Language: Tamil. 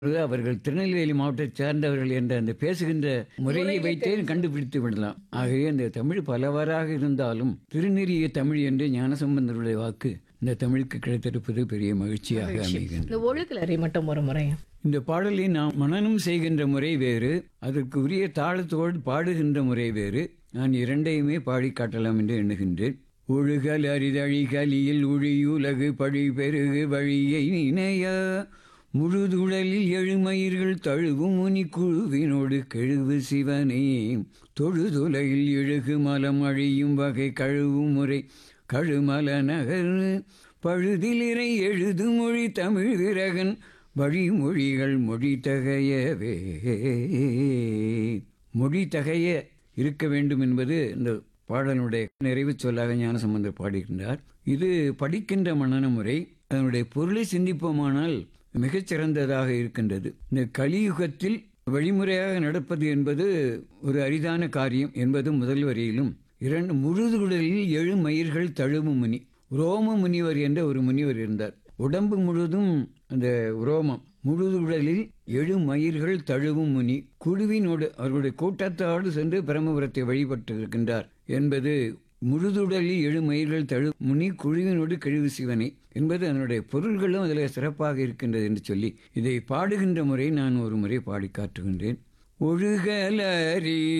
அவர்கள் திருநெல்வேலி மாவட்டத்தை சேர்ந்தவர்கள் என்ற அந்த பேசுகின்ற முறையை வைத்தே கண்டுபிடித்து விடலாம் ஆகவே அந்த தமிழ் பலவாறாக இருந்தாலும் திருநெறிய தமிழ் என்று ஞானசம்பந்தருடைய வாக்கு இந்த தமிழுக்கு கிடைத்திருப்பது பெரிய மகிழ்ச்சியாக அமைகின்றது இந்த ஒழுக்கலறை மட்டும் ஒரு முறை இந்த பாடலை நாம் மனனம் செய்கின்ற முறை வேறு அதற்கு உரிய தாளத்தோடு பாடுகின்ற முறை வேறு நான் இரண்டையுமே பாடி காட்டலாம் என்று எண்ணுகின்றேன் ஒழுகல் அரிதழிகலியில் ஒழியுலகு பழி பெருகு வழியை நினைய முழுதுடலில் எழுமயிர்கள் தழுவும் முனி குழுவினோடு கெழுவு சிவனே தொழுதுலையில் எழுகு மலம் அழியும் வகை கழுவும் முறை கழுமல நகர் பழுதிலிரை எழுது மொழி தமிழ் விரகன் வழிமொழிகள் மொழி தகையவே மொழி தகைய இருக்க வேண்டும் என்பது இந்த பாடலுடைய நிறைவு சொல்லாக ஞானசம்பந்தர் பாடுகின்றார் இது படிக்கின்ற மனன முறை அதனுடைய பொருளை சிந்திப்போமானால் மிகச்சிறந்ததாக இருக்கின்றது இந்த கலியுகத்தில் வழிமுறையாக நடப்பது என்பது ஒரு அரிதான காரியம் என்பது முதல் வரியிலும் இரண்டு முழுதுடலில் எழு மயிர்கள் தழுவும் முனி ரோம முனிவர் என்ற ஒரு முனிவர் இருந்தார் உடம்பு முழுதும் அந்த ரோமம் முழுதுடலில் எழு மயிர்கள் தழுவும் முனி குழுவினோடு அவர்களுடைய கூட்டத்தோடு சென்று பிரம்மபுரத்தை வழிபட்டு இருக்கின்றார் என்பது முழுதுடலில் எழு மயிர்கள் தழு முனி குழுவினோடு கழிவு சிவனை என்பது அதனுடைய பொருள்களும் அதில் சிறப்பாக இருக்கின்றது என்று சொல்லி இதை பாடுகின்ற முறை நான் ஒரு முறை பாடி காட்டுகின்றேன் ஒழுகலரி